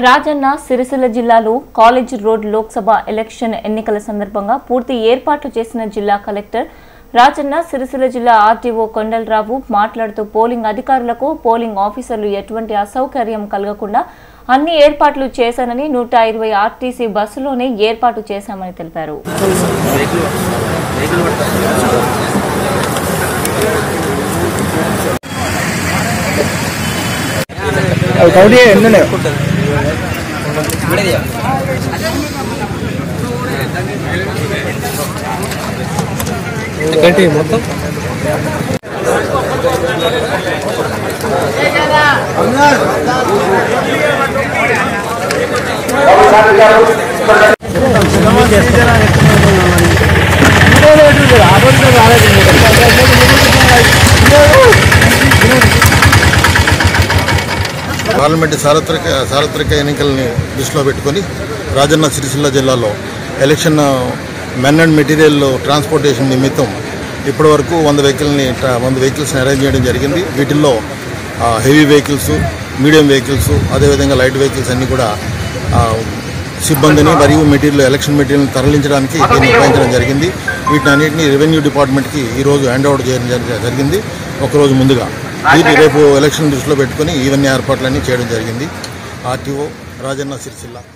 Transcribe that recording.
రాజన్న సిరిసిల్ల జిల్లాలో college road Lok Sabha election ఎన్నికల సందర్భంగా పూర్తి ఏర్పాట్లు చేసిన జిల్లా కలెక్టర్ రాజన్న సిరిసిల్ల జిల్లా ఆర్టీఓ కొండలరావు మాట్లాడుతూ పోలింగ్ అధికారులకు పోలింగ్ ఆఫీసర్లు ఎటువంటి అసౌకర్యం కలగకుండా అన్ని ఏర్పాట్లు చేశానని నూట ఇరవై ఆర్టీసీ బస్సులోనే ఏర్పాటు చేశామని తెలిపారు అవి కౌంట్ చేయ ఎన్ని ఉన్నాయి మొత్తం పార్లమెంటు సార్వత్రిక సార్వత్రిక ఎన్నికల్ని దృష్టిలో పెట్టుకొని రాజన్న సిరిసిల్ల జిల్లాలో election men and material transportation నిమిత్తం ఇప్పటి వరకు వంద వెహికల్ని ట్రా- వంద వెహికల్స్ని అరేంజ్ చేయడం జరిగింది వీటిల్లో హెవీ వెహికల్స్ మీడియం వెహికల్స్ అదేవిధంగా లైట్ వెహికల్స్ అన్నీ కూడా ఆ, సిబ్బందిని మరియు మెటీరియల్ ఎలక్షన్ మెటీరియల్ తరలించడానికి దీన్ని ఉపయోగించడం జరిగింది వీటిని అన్నింటినీ రెవెన్యూ డిపార్ట్మెంట్కి ఈరోజు హ్యాండ్ ఓవర్ చేయడం జరి- జరిగింది ఒకరోజు ముందుగా దీన్ని రేపు ఎలక్షన్ దృష్టిలో పెట్టుకొని ఇవన్నీ ఏర్పాట్లన్నీ చేయడం జరిగింది ఆర్టీఓ రాజన్న సిరిసిల్ల